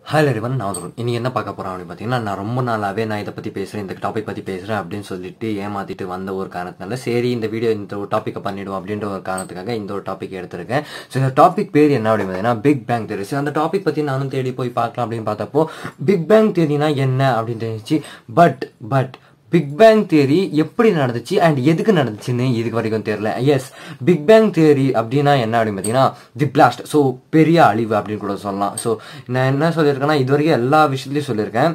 hello everyone நான் வருண் இன்னைக்கு என்ன பார்க்க போகிறோம் அப்படின்னு பார்த்தீங்கன்னா நான் ரொம்ப நாளாகவே நான் இதை பற்றி பேசுகிறேன் இந்த டாபிக் பற்றி பேசுகிறேன் அப்படின்னு சொல்லிட்டு ஏமாத்திட்டு வந்த ஒரு காரணத்தினால சரி இந்த வீடியோ இந்த ஒரு டாப்பிக்கை பண்ணிடுவோம் அப்படின்ற ஒரு காரணத்துக்காக இந்த ஒரு டாபிக் எடுத்திருக்கேன் ஸோ இந்த டாபிக் பேர் என்ன அப்படின்னு பார்த்தீங்கன்னா பிக் பேங் தேரி ஸோ அந்த டாபிக் பற்றி நானும் தேடி போய் பார்க்கலாம் அப்படின்னு பார்த்தப்போ பிக் பேங் தேரினா என்ன அப்படின்னு தெரிஞ்சிச்சு but but big bang theory எப்படி நடந்துச்சு அண்ட் எதுக்கு நடந்துச்சுன்னு இதுக்கு வரைக்கும் தெரியல எஸ் பிக் பேங் தியரி அப்படின்னா என்ன அப்படின்னு பார்த்தீங்கன்னா தி பிளாஸ்ட் ஸோ பெரிய அழிவு அப்படின்னு கூட சொல்லலாம் ஸோ நான் என்ன சொல்லியிருக்கேன்னா இது வரைக்கும் எல்லா விஷயத்துலையும் சொல்லியிருக்கேன்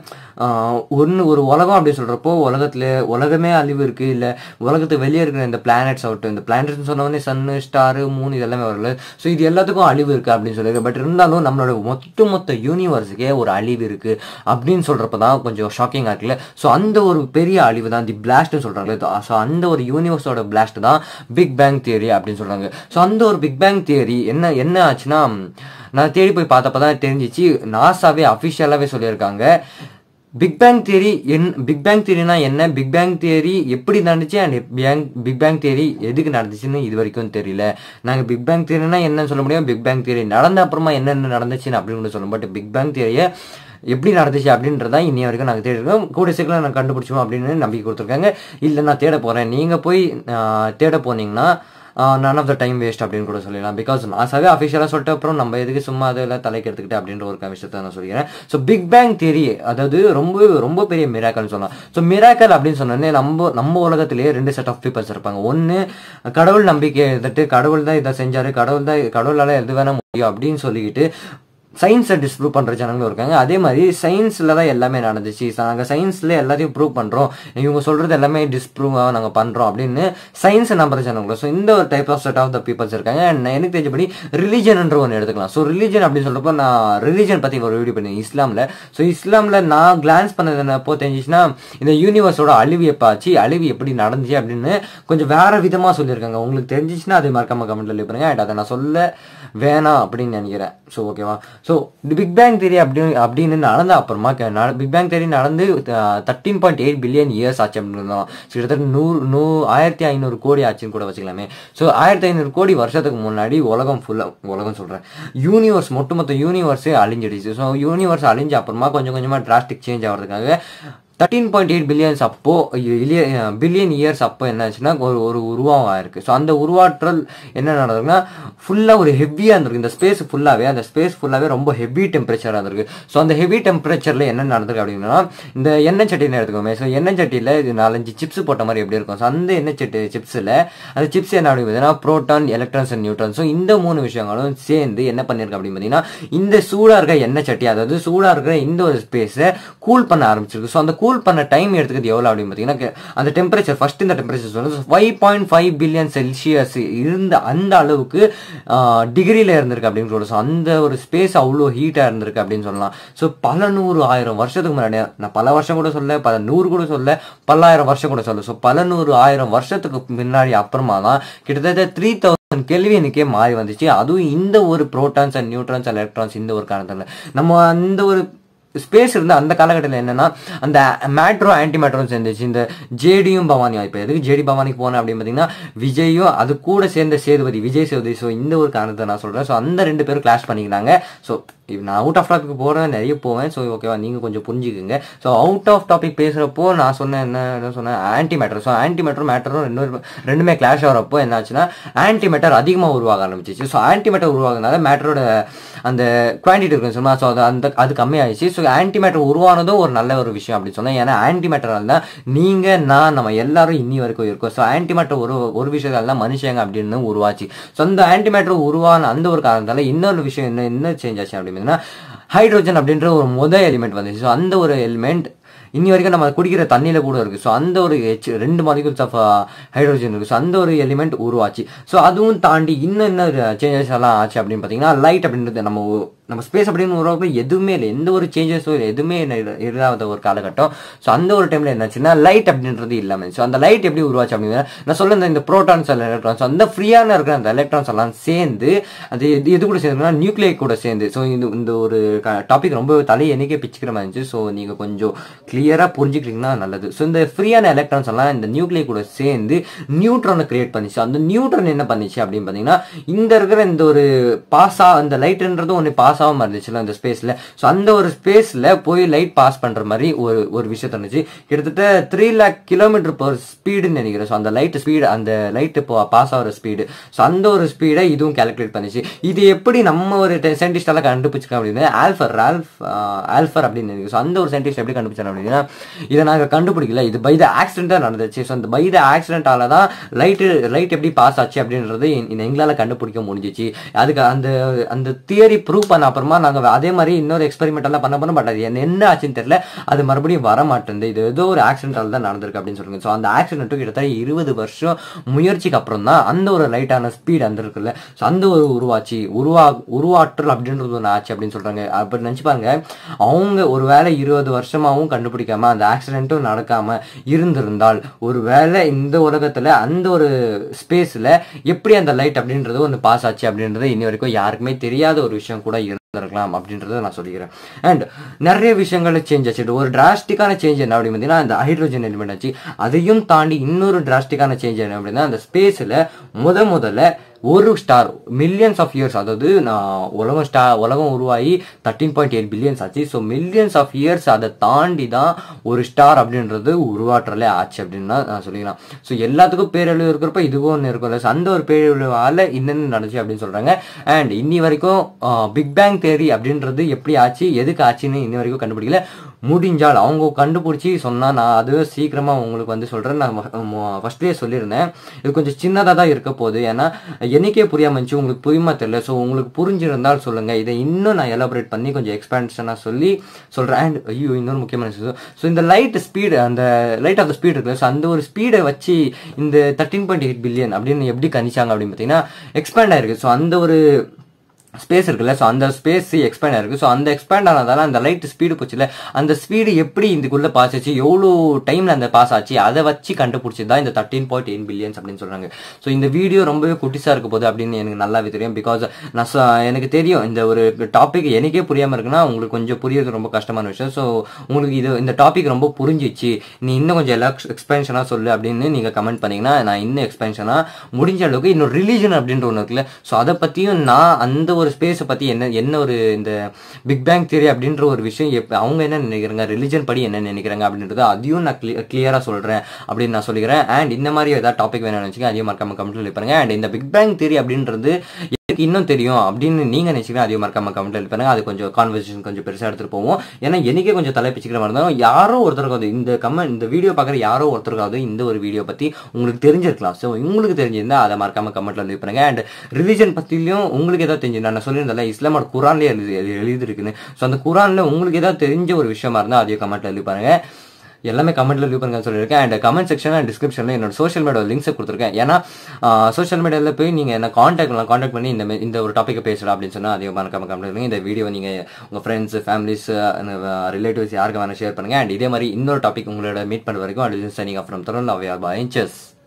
ஒன்று ஒரு உலகம் அப்படின்னு சொல்கிறப்போ உலகத்தில் உலகமே அழிவு இருக்குது இல்லை உலகத்துக்கு வெளியே இருக்கிற இந்த பிளானட்ஸ் ஆகட்டும் இந்த பிளானட்ஸ்னு சொன்னவொடனே சன்னு ஸ்டாரு மூணு இதெல்லாமே வரல ஸோ இது எல்லாத்துக்கும் அழிவு இருக்குது அப்படின்னு சொல்லியிருக்கேன் பட் இருந்தாலும் நம்மளோட மொத்த மொத்த யூனிவர்ஸுக்கே ஒரு அழிவு இருக்குது அப்படின்னு சொல்கிறப்ப தான் கொஞ்சம் ஷாக்கிங்காக இருக்குல்ல ஸோ அந்த ஒரு பெரிய அழிவு தான் தி பிளாஸ்ட்னு சொல்கிறாங்களே ஸோ அந்த ஒரு யூனிவர்ஸோட பிளாஸ்ட் தான் பிக் பேங் தியரி அப்படின்னு சொல்கிறாங்க ஸோ அந்த ஒரு பிக் பேங் தியரி என்ன என்ன ஆச்சுன்னா நான் தேடி போய் பார்த்தப்ப தான் தெரிஞ்சிச்சு நாசாவே அஃபிஷியலாகவே சொல்லியிருக்காங்க பிக் பேங் தியரி என் பிக் பேங் தியரினா என்ன பிக் பேங் தியரி எப்படி நடந்துச்சு and bang big bang theory எதுக்கு நடந்துச்சுன்னு இது வரைக்கும் தெரியல நாங்கள் பிக் பேங் தியரினா என்னன்னு சொல்ல முடியும் பிக் பேங் தியரி நடந்த அப்புறமா என்னென்ன நடந்துச்சுன்னு அப்படின்னு கூட சொல்லுவோம் பட் பிக் பேங் தியரியை எப்படி நடந்துச்சு அப்படின்றத இன்னி வரைக்கும் நாங்கள் தேடிருக்கோம் கூட சீக்கிரம் நான் கண்டுபிடிச்சோம் அப்படின்னு நம்பிக்கை கொடுத்துருக்காங்க இல்லை நான் தேட போகிறேன் நீங்கள் போய் தேட போனீங்கன்னா none of the time waste அப்படின்னு கூட சொல்லிடலாம் பிகாஸ் நாசாவே அஃபிஷியலாக சொல்லிட்ட அப்புறம் நம்ம எதுக்கு சும்மா அதில் தலைக்கு எடுத்துக்கிட்டு அப்படின்ற ஒரு விஷயத்த நான் சொல்லிக்கிறேன் ஸோ பிக் பேங் தியரி அதாவது ரொம்ப ரொம்ப பெரிய மிராக்கல்னு சொல்லலாம் ஸோ மிராக்கல் அப்படின்னு சொன்னோடனே நம்ம நம்ம உலகத்திலேயே ரெண்டு செட் ஆஃப் பீப்பிள்ஸ் இருப்பாங்க ஒன்று கடவுள் நம்பிக்கை எடுத்துட்டு கடவுள் தான் இதை செஞ்சாரு கடவுள் தான் கடவுளால் எது வேணா முடியும் அப்படின்னு சொல்லிக்கிட்டு சயின்ஸை டிஸ்ப்ரூவ் பண்ணுற ஜனங்களும் இருக்காங்க அதே மாதிரி சயின்ஸில் தான் எல்லாமே நடந்துச்சு நாங்கள் சயின்ஸில் எல்லாத்தையும் ப்ரூவ் பண்ணுறோம் இவங்க சொல்கிறது எல்லாமே டிஸ்ப்ரூவாக நாங்கள் பண்ணுறோம் அப்படின்னு சயின்ஸை நம்புற ஜனங்களும் ஸோ இந்த ஒரு type of set of the peoples இருக்காங்க அண்ட் எனக்கு தெரிஞ்சபடி ரிலீஜன்ன்ற ஒன்று எடுத்துக்கலாம் ஸோ ரிலீஜன் அப்படின்னு சொல்கிறப்போ நான் ரிலீஜன் பற்றி ஒரு வீடியோ பண்ணேன் இஸ்லாமில் ஸோ இஸ்லாமில் நான் கிளான்ஸ் பண்ணது என்னப்போ தெரிஞ்சிச்சுன்னா இந்த யூனிவர்ஸோட அழிவு எப்போ ஆச்சு அழிவு எப்படி நடந்துச்சு அப்படின்னு கொஞ்சம் வேற விதமாக சொல்லியிருக்காங்க உங்களுக்கு தெரிஞ்சிச்சுன்னா அது மறக்காம கமெண்ட்ல லீவ் பண்ணுங்க அண்ட் அதை நான் சொல்ல வேணாம் அப்படின்னு நினைக்கிறேன் ஸோ ஓகேவா ஸோ பிக் பேங் தேரி அப்படி அப்படின்னு நடந்த அப்புறமா பிக் பேங் தேரி நடந்து thirteen point eight billion years ஆச்சு அப்படின்னு கிட்டத்தட்ட நூறு நூ ஆயிரத்தி ஐநூறு கோடி ஆச்சுன்னு கூட வச்சுக்கலாமே ஸோ ஆயிரத்தி ஐநூறு கோடி வருஷத்துக்கு முன்னாடி உலகம் ஃபுல்லாக உலகம் சொல்கிறேன் யூனிவர்ஸ் மொத்த மொத்த யூனிவர்ஸே அழிஞ்சிடுச்சு ஸோ யூனிவர்ஸ் அழிஞ்ச அப்புறமா கொஞ்சம் கொஞ்சமாக டிராஸ்டிக் சேஞ்ச் ஆகிறதுக்காக தேர்ட்டீன் பாயிண்ட் எயிட் பில்லியன்ஸ் அப்போ பில்லியன் இயர்ஸ் அப்போ என்னாச்சுன்னா ஒரு ஒரு உருவாகம் ஆயிருக்கு ஸோ அந்த உருவாற்றல் என்ன நடந்ததுன்னா ஃபுல்லாக ஒரு ஹெவியாக இருந்திருக்கு இந்த ஸ்பேஸ் ஃபுல்லாகவே அந்த ஸ்பேஸ் ஃபுல்லாகவே ரொம்ப ஹெவி டெம்பரேச்சராக இருந்திருக்கு ஸோ அந்த ஹெவி டெம்பரேச்சரில் என்ன நடந்திருக்கு அப்படின்னா இந்த எண்ணெய் சட்டின்னு எடுத்துக்கோமே ஸோ எண்ணெய் சட்டியில் இது நாலஞ்சு சிப்ஸ் போட்ட மாதிரி எப்படி இருக்கும் ஸோ அந்த எண்ணெய் சட்டி சிப்ஸில் அந்த சிப்ஸ் என்ன அப்படின்னு பார்த்தீங்கன்னா proton electrons and neutron so இந்த மூணு விஷயங்களும் சேர்ந்து என்ன பண்ணியிருக்கு அப்படின்னு பார்த்தீங்கன்னா இந்த சூடாக இருக்க எண்ணெய் சட்டி அதாவது சூடாக இருக்கிற இந்த ஒரு ஸ்பேஸை கூல் பண்ண ஆரம்பிச்சிருக்கு ஸோ அந்த கூல் பண்ண டைம் எடுத்துக்கிறது எவ்வளோ அப்படின்னு பார்த்தீங்கன்னா அந்த டெம்பரேச்சர் ஃபர்ஸ்ட் இந்த டெம்பரேச்சர் சொல்லுது five point five billion Celsius இருந்த அந்த அளவுக்கு டிகிரியில் இருந்திருக்கு அப்படின்னு சொல்லலாம் ஸோ அந்த ஒரு ஸ்பேஸ் அவ்வளோ ஹீட்டாக இருந்திருக்கு அப்படின்னு சொல்லலாம் ஸோ பல நூறு ஆயிரம் வருஷத்துக்கு முன்னாடி நான் பல வருஷம் கூட சொல்ல பல நூறு கூட சொல்ல பல்லாயிரம் வருஷம் கூட சொல்ல ஸோ பல நூறு ஆயிரம் வருஷத்துக்கு முன்னாடி அப்புறமா தான் கிட்டத்தட்ட த்ரீ தௌசண்ட் கெல்வினுக்கே மாறி வந்துச்சு அதுவும் இந்த ஒரு ப்ரோட்டான்ஸ் அண்ட் நியூட்ரான்ஸ் எலக்ட்ரான்ஸ் இந்த ஒரு காரணத்தில் நம்ம அந்த ஒரு ஸ்பேஸ் இருந்த அந்த காலகட்டத்தில் என்னன்னா அந்த மேட்ரோ ஆன்டி மேட்ரோன்னு சேர்ந்துச்சு இந்த ஜேடியும் பவானியும் இப்போ எதுக்கு ஜேடி பவானிக்கு போனேன் அப்படின்னு பார்த்தீங்கன்னா விஜயும் அது கூட சேர்ந்த சேதுபதி விஜய் சேதுபதி ஸோ இந்த ஒரு காரணத்தை நான் சொல்கிறேன் ஸோ அந்த ரெண்டு பேரும் கிளாஷ் பண்ணிக்கிறாங்க ஸோ நான் அவுட் ஆஃப் டாபிக் போகிறேன் நிறைய போவேன் ஸோ ஓகேவா நீங்கள் கொஞ்சம் புரிஞ்சுக்குங்க ஸோ அவுட் ஆஃப் டாபிக் பேசுகிறப்போ நான் சொன்னேன் என்ன என்ன சொன்னேன் anti matter so anti matter மேட்டரும் ரெண்டு ரெண்டுமே கிளாஷ் ஆகிறப்போ என்னாச்சுன்னா ஆன்டி மேட்டர் அதிகமாக உருவாக ஆரம்பிச்சிச்சு ஸோ ஆன்டி மேட்டர் உருவாகுனால மேட்டரோட அந்த குவான்டிட்டி இருக்குன்னு சொன்னால் ஸோ அது அந்த அது கம்மியாயிடுச்சு ஸோ ஆன்டி மேட்டர் உருவானதும் ஒரு நல்ல ஒரு விஷயம் அப்படின்னு சொன்னேன் ஏன்னா ஆன்டி மேட்டரால் தான் நீங்கள் நான் நம்ம எல்லாரும் இன்னி வரைக்கும் இருக்கோம் ஸோ ஆன்டி மேட்டர் ஒரு ஒரு விஷயத்தால் தான் மனுஷங்க அப்படின்னு உருவாச்சு ஸோ அந்த ஆன்டி மேட்டர் உருவான அந்த ஒரு காரணத்தால் இன்னொரு விஷயம் என்ன என்ன சேஞ்ச் ஆச்சு அப்படின்னு ஹைட்ரோஜன் அப்படின்ற ஒரு முதல் எலிமெண்ட் வந்துச்சு ஸோ அந்த ஒரு எலிமெண்ட் இன்னி வரைக்கும் நம்ம குடிக்கிற தண்ணியில் கூட இருக்குது ஸோ அந்த ஒரு ஹெச் ரெண்டு மாலிகூல்ஸ் ஆஃப் ஹைட்ரோஜன் இருக்குது ஸோ அந்த ஒரு எலிமெண்ட் உருவாச்சு ஸோ அதுவும் தாண்டி இன்னும் என்ன சேஞ்சஸ் எல்லாம் ஆச்சு அப்படின்னு பார்த்தீங்கன்னா லைட் அப்படின்றது நம்ம நம்ம ஸ்பேஸ் அப்படின்னு உருவாக்க எதுவுமே இல்லை எந்த ஒரு சேஞ்சஸும் இல்லை எதுவுமே இல்லாத ஒரு காலகட்டம் ஸோ அந்த ஒரு டைமில் என்னாச்சுன்னா லைட் அப்படின்றது இல்லாமல் ஸோ அந்த லைட் எப்படி உருவாச்சு அப்படின்னா நான் சொல்ல இந்த ப்ரோட்டான்ஸ் எலக்ட்ரான்ஸ் அந்த ஃப்ரீயான இருக்கிற அந்த எலக்ட்ரான்ஸ் எல்லாம் சேர்ந்து அது எது எது கூட சேர்ந்துன்னா நியூக்ளியை கூட சேர்ந்து ஸோ இந்த இந்த ஒரு டாபிக் ரொம்ப தலை என்னைக்கே பிச்சுக்கிற மாதிரி இருந்துச்சு ஸோ நீங்கள் கொஞ்சம் கிளியராக புரிஞ்சுக்கிட்டீங்கன்னா நல்லது ஸோ இந்த ஃப்ரீயான எலக்ட்ரான்ஸ் எல்லாம் இந்த நியூக்ளியை கூட சேர்ந்து நியூட்ரானை கிரியேட் பண்ணிச்சு அந்த நியூட்ரன் என்ன பண்ணிச்சு அப்படின்னு பார்த்தீங்கன்னா இந்த இருக்கிற இந்த ஒரு பாஸா அந்த லைட்ன்றது ஒன்று பாஸ் பாஸ் ஆகாம இருந்துச்சுல அந்த ஸ்பேஸ்ல ஸோ அந்த ஒரு ஸ்பேஸ்ல போய் லைட் பாஸ் பண்ற மாதிரி ஒரு ஒரு விஷயம் இருந்துச்சு கிட்டத்தட்ட த்ரீ லேக் கிலோமீட்டர் பர் ஸ்பீடுன்னு நினைக்கிறேன் ஸோ அந்த லைட் ஸ்பீடு அந்த லைட் பாஸ் ஆகிற ஸ்பீடு ஸோ அந்த ஒரு ஸ்பீடை இதுவும் கால்குலேட் பண்ணிச்சு இது எப்படி நம்ம ஒரு சயின்டிஸ்டால கண்டுபிடிச்சிருக்கோம் அப்படின்னு ஆல்ஃபர் ஆல்ஃப் ஆல்ஃபர் அப்படின்னு நினைக்கிறேன் ஸோ அந்த ஒரு சயின்டிஸ்ட் எப்படி கண்டுபிடிச்சாங்க அப்படின்னா இதை நாங்கள் கண்டுபிடிக்கல இது பை த ஆக்சிடென்ட்டாக நடந்துச்சு ஸோ அந்த பை த ஆக்சிடென்ட்டால தான் லைட்டு லைட் எப்படி பாஸ் ஆச்சு அப்படின்றது இந்த எங்களால் கண்டுபிடிக்க முடிஞ்சிச்சு அதுக்கு அந்த அந்த தியரி ப்ரூவ் பண்ண அப்புறமா நாங்கள் அதே மாதிரி இன்னொரு எக்ஸ்பெரிமெண்ட் எல்லாம் பண்ண பண்ண பட் அது என்ன என்ன ஆச்சுன்னு தெரியல அது மறுபடியும் வர மாட்டேங்குது இது ஏதோ ஒரு ஆக்சிடென்டால தான் நடந்திருக்கு அப்படின்னு சொல்லுங்க ஸோ அந்த ஆக்சிடென்ட்டும் கிட்டத்தட்ட இருபது வருஷம் முயற்சிக்கு அப்புறம் தான் அந்த ஒரு லைட்டான ஸ்பீட் அந்த இருக்குல்ல ஸோ அந்த ஒரு உருவாச்சு உருவா உருவாற்றல் அப்படின்றது ஒன்று ஆச்சு அப்படின்னு சொல்றாங்க அப்படி நினச்சி பாருங்க அவங்க ஒரு வேலை இருபது வருஷமாவும் கண்டுபிடிக்காம அந்த ஆக்சிடென்ட்டும் நடக்காம இருந்திருந்தால் ஒரு வேலை இந்த உலகத்துல அந்த ஒரு ஸ்பேஸ்ல எப்படி அந்த லைட் அப்படின்றது ஒன்று பாஸ் ஆச்சு அப்படின்றது இன்னி வரைக்கும் யாருக்குமே தெரியாத ஒரு விஷயம் கூட இருந்திருக்கலாம் அப்படின்றத நான் சொல்லிக்கிறேன் அண்ட் நிறைய விஷயங்கள் சேஞ்ச் ஆச்சு ஒரு டிராஸ்டிக்கான சேஞ்ச் என்ன அப்படின்னு பார்த்தீங்கன்னா அந்த ஹைட்ரோஜன் எலிமெண்ட் ஆச்சு அதையும் தாண்டி இன்னொரு டிராஸ்டிக்கான சேஞ்ச் என்ன அப்படின்னா அந்த ஸ்பேஸ்ல முத முதல்ல ஒரு ஸ்டார் மில்லியன்ஸ் ஆஃப் இயர்ஸ் அதாவது நான் உலகம் ஸ்டா உலகம் உருவாகி தேர்ட்டீன் பாயிண்ட் எயிட் பில்லியன்ஸ் ஆச்சு ஸோ மில்லியன்ஸ் ஆஃப் இயர்ஸ் அதை தாண்டி தான் ஒரு ஸ்டார் அப்படின்றது உருவாற்றலே ஆச்சு அப்படின்னு தான் நான் சொல்லிக்கலாம் ஸோ எல்லாத்துக்கும் பேரழிவு இருக்கிறப்ப இதுவும் ஒன்று இருக்கும்ல ஸோ அந்த ஒரு பேரழிவால என்னென்ன நடந்துச்சு அப்படின்னு சொல்றாங்க அண்ட் இன்னி வரைக்கும் பிக் பேங் தேரி அப்படின்றது எப்படி ஆச்சு எதுக்கு ஆச்சுன்னு இன்னி வரைக்கும் கண்டுபிடிக்கல முடிஞ்சால் அவங்க கண்டுபிடிச்சி சொன்னால் நான் அதுவே சீக்கிரமாக உங்களுக்கு வந்து சொல்கிறேன் நான் ஃபஸ்ட்லேயே சொல்லியிருந்தேன் இது கொஞ்சம் சின்னதாக தான் இருக்க போகுது ஏன்னா எனக்கே புரியாம இருந்துச்சு உங்களுக்கு புரியுமா தெரியல ஸோ உங்களுக்கு புரிஞ்சிருந்தால் சொல்லுங்க இதை இன்னும் நான் எலாபரேட் பண்ணி கொஞ்சம் எக்ஸ்பேன்ஷனாக சொல்லி சொல்கிறேன் அண்ட் ஐயோ இன்னொரு முக்கியமான விஷயம் ஸோ இந்த லைட் ஸ்பீடு அந்த லைட் ஆஃப் த ஸ்பீட் இருக்குல்ல ஸோ அந்த ஒரு ஸ்பீடை வச்சு இந்த தேர்ட்டின் பாயிண்ட் எயிட் பில்லியன் அப்படின்னு எப்படி கணிச்சாங்க அப்படின்னு பார்த்தீங்கன்னா எக்ஸ்பேண்ட் ஆயிருக்கு ஸோ அந்த ஒரு ஸ்பேஸ் இருக்குல்ல ஸோ அந்த ஸ்பேஸ் எக்ஸ்பேண்ட் ஆயிருக்கு ஸோ அந்த எக்ஸ்பேண்ட் ஆனதால அந்த லைட் ஸ்பீடு போச்சுல அந்த ஸ்பீடு எப்படி இதுக்குள்ள பாஸ் ஆச்சு எவ்வளோ டைம்ல அந்த பாஸ் ஆச்சு அதை வச்சு கண்டுபிடிச்சது தான் இந்த தேர்ட்டின் பாயிண்ட் எயிட் பில்லியன்ஸ் அப்படின்னு சொல்றாங்க ஸோ இந்த வீடியோ ரொம்பவே குட்டிஸா இருக்க போகுது அப்படின்னு எனக்கு நல்லாவே தெரியும் பிகாஸ் நான் சொ- எனக்கு தெரியும் இந்த ஒரு டாபிக் எனக்கே புரியாம இருக்குன்னா உங்களுக்கு கொஞ்சம் புரியறது ரொம்ப கஷ்டமான விஷயம் ஸோ உங்களுக்கு இது இந்த டாபிக் ரொம்ப புரிஞ்சிச்சு நீ இன்னும் கொஞ்சம் எல்லா எக்ஸ்பென்ஷனாக சொல்லு அப்படின்னு நீங்க கமெண்ட் பண்ணீங்கன்னா நான் இன்னும் எக்ஸ்பென்ஷனாக முடிஞ்ச அளவுக்கு இன்னும் ரிலீஜன் அப்படின்ற ஒன்று இருக்குல்ல ஸோ அதை பற்றியும் நான் அந்த ஒரு ஸ்பேஸை பற்றி என்ன என்ன ஒரு இந்த பிக் பேங் தியரி அப்படின்ற ஒரு விஷயம் எப்ப அவங்க என்ன நினைக்கிறாங்க ரிலிஜன் படி என்ன நினைக்கிறாங்க அப்படின்றது அதையும் நான் கிளியராக சொல்கிறேன் அப்படின்னு நான் சொல்லிக்கிறேன் அண்ட் இந்த மாதிரி ஏதாவது டாபிக் வேணும்னு நினச்சிங்க அதையும் மறக்காம கமெண்ட்ல பாருங்க அண்ட் இந்த பிக் பேங் தியரி அப்படின்றது எனக்கு இன்னும் தெரியும் அப்படின்னு நீங்க நினைச்சீங்கன்னா அதையும் மறக்காம கமெண்ட்ல பாருங்க அது கொஞ்சம் கான்வர்சேஷன் கொஞ்சம் பெருசா எடுத்துட்டு போவோம் ஏன்னா எனக்கே கொஞ்சம் தலைப்பிச்சுக்கிற மாதிரி இருந்தாலும் யாரோ ஒருத்தருக்காவது இந்த கமெண்ட் இந்த வீடியோ பார்க்குற யாரோ ஒருத்தருக்காவது இந்த ஒரு வீடியோ பத்தி உங்களுக்கு தெரிஞ்சிருக்கலாம் ஸோ உங்களுக்கு தெரிஞ்சிருந்தா அதை மறக்காம கமெண்ட்ல லீவ் பண்ணுங்க அண்ட் ரிலிஜன் பத்தியும் உங்களுக்கு ஏதாவது தெரிஞ்சிருந்தா நான் சொல்லியிருந்தேன் இஸ்லாமோட குரான்லேயே எழுதி எழுதிருக்குன்னு ஸோ அந்த குரான்ல உங்களுக்கு ஏதாவது தெரிஞ்ச ஒரு விஷயமா இருந்தால் அதையும் கமெண்ட்ல லீவ் பண்ணுங்க எல்லாமே கமெண்ட்ல லீவ் பண்ணுங்க சொல்லியிருக்கேன் அண்ட் கமெண்ட் செக்ஷன் அண்ட் டிஸ்கிரிப்ஷனில் என்னோட சோஷியல் மீடியா லிங்க்ஸ் கொடுத்துருக்கேன் ஏன்னா சோஷியல் மீடியாவில் போய் நீங்கள் என்ன காண்டாக்ட் பண்ணலாம் காண்டாக்ட் பண்ணி இந்த மா- இந்த ஒரு டாப்பிக்கை பேசலாம் அப்படின்னு சொன்னால் அதிகம் மறக்காம கமெண்ட் பண்ணுங்க இந்த வீடியோ நீங்கள் உங்கள் ஃப்ரெண்ட்ஸ் ஃபேமிலிஸ் ரிலேட்டிவ்ஸ் யாருக்கு வேணால் ஷேர் பண்ணுங்க அண்ட் இதே மாதிரி இன்னொரு டாபிக் உங்களோட மீட் பண்ணுற வரைக்கும் அட் சனிங் ஃப்ரம் தருண் அவையா பாய் செஸ்